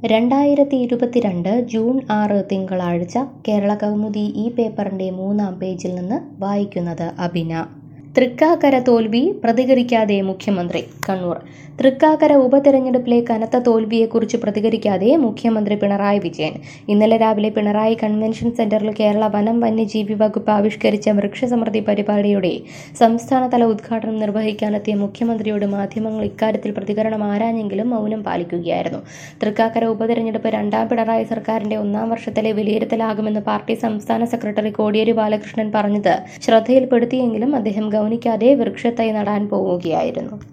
രണ്ടായിരത്തി ഇരുപത്തിരണ്ട് ജൂൺ ആറ് തിങ്കളാഴ്ച കേരള കൗമുദി ഈ പേപ്പറിന്റെ മൂന്നാം പേജിൽ നിന്ന് വായിക്കുന്നത് അബിന തൃക്കാക്കര തോൽവി പ്രതികരിക്കാതെ മുഖ്യമന്ത്രി കണ്ണൂർ തൃക്കാക്കര ഉപതെരഞ്ഞെടുപ്പിലെ കനത്ത തോൽവിയെക്കുറിച്ച് പ്രതികരിക്കാതെ മുഖ്യമന്ത്രി പിണറായി വിജയൻ ഇന്നലെ രാവിലെ പിണറായി കൺവെൻഷൻ സെന്ററിൽ കേരള വനം വന്യജീവി വകുപ്പ് ആവിഷ്കരിച്ച വൃക്ഷസമൃദ്ധി പരിപാടിയുടെ സംസ്ഥാനതല ഉദ്ഘാടനം നിർവഹിക്കാനെത്തിയ മുഖ്യമന്ത്രിയോട് മാധ്യമങ്ങൾ ഇക്കാര്യത്തിൽ പ്രതികരണം ആരാഞ്ഞെങ്കിലും മൗനം പാലിക്കുകയായിരുന്നു തൃക്കാക്കര ഉപതെരഞ്ഞെടുപ്പ് രണ്ടാം പിണറായി സർക്കാരിന്റെ ഒന്നാം വർഷത്തിലെ വിലയിരുത്തലാകുമെന്ന് പാർട്ടി സംസ്ഥാന സെക്രട്ടറി കോടിയേരി ബാലകൃഷ്ണൻ പറഞ്ഞത് ശ്രദ്ധയിൽപ്പെടുത്തിയെങ്കിലും അദ്ദേഹം ഗൗനിക്കാതെ വൃക്ഷത്തൈ നടാൻ പോവുകയായിരുന്നു